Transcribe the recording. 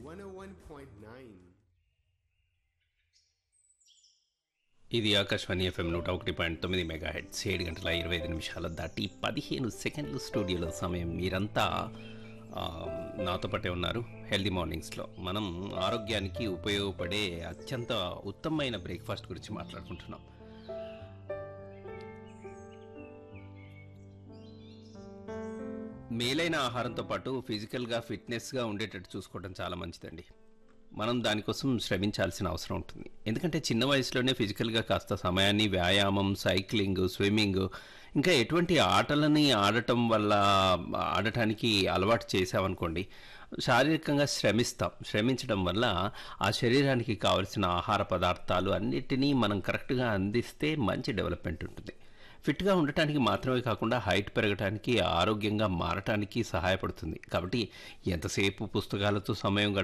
101.9. ఇది ఆకాశవాణి ఎఫ్ఎం నూట ఒకటి పాయింట్ తొమ్మిది మెగా హెడ్స్ ఏడు గంటల ఇరవై ఐదు నిమిషాల దాటి పదిహేను సెకండ్లు స్టూడియోలో సమయం మీరంతా ఆ, నాతో పాటే ఉన్నారు హెల్దీ మార్నింగ్స్లో మనం ఆరోగ్యానికి ఉపయోగపడే అత్యంత ఉత్తమమైన బ్రేక్ఫాస్ట్ గురించి మాట్లాడుకుంటున్నాం మేలైన ఆహారంతో పాటు ఫిజికల్గా ఫిట్నెస్గా ఉండేటట్టు చూసుకోవడం చాలా మంచిదండి మనం దానికోసం శ్రమించాల్సిన అవసరం ఉంటుంది ఎందుకంటే చిన్న వయసులోనే ఫిజికల్గా కాస్త సమయాన్ని వ్యాయామం సైక్లింగ్ స్విమ్మింగ్ ఇంకా ఎటువంటి ఆటలని ఆడటం వల్ల ఆడటానికి అలవాటు చేసామనుకోండి శారీరకంగా శ్రమిస్తాం శ్రమించడం వల్ల ఆ శరీరానికి కావలసిన ఆహార పదార్థాలు అన్నిటినీ మనం కరెక్ట్గా అందిస్తే మంచి డెవలప్మెంట్ ఉంటుంది ఫిట్గా ఉండటానికి మాత్రమే కాకుండా హైట్ పెరగటానికి ఆరోగ్యంగా మారటానికి సహాయపడుతుంది కాబట్టి ఎంతసేపు పుస్తకాలతో సమయం గడప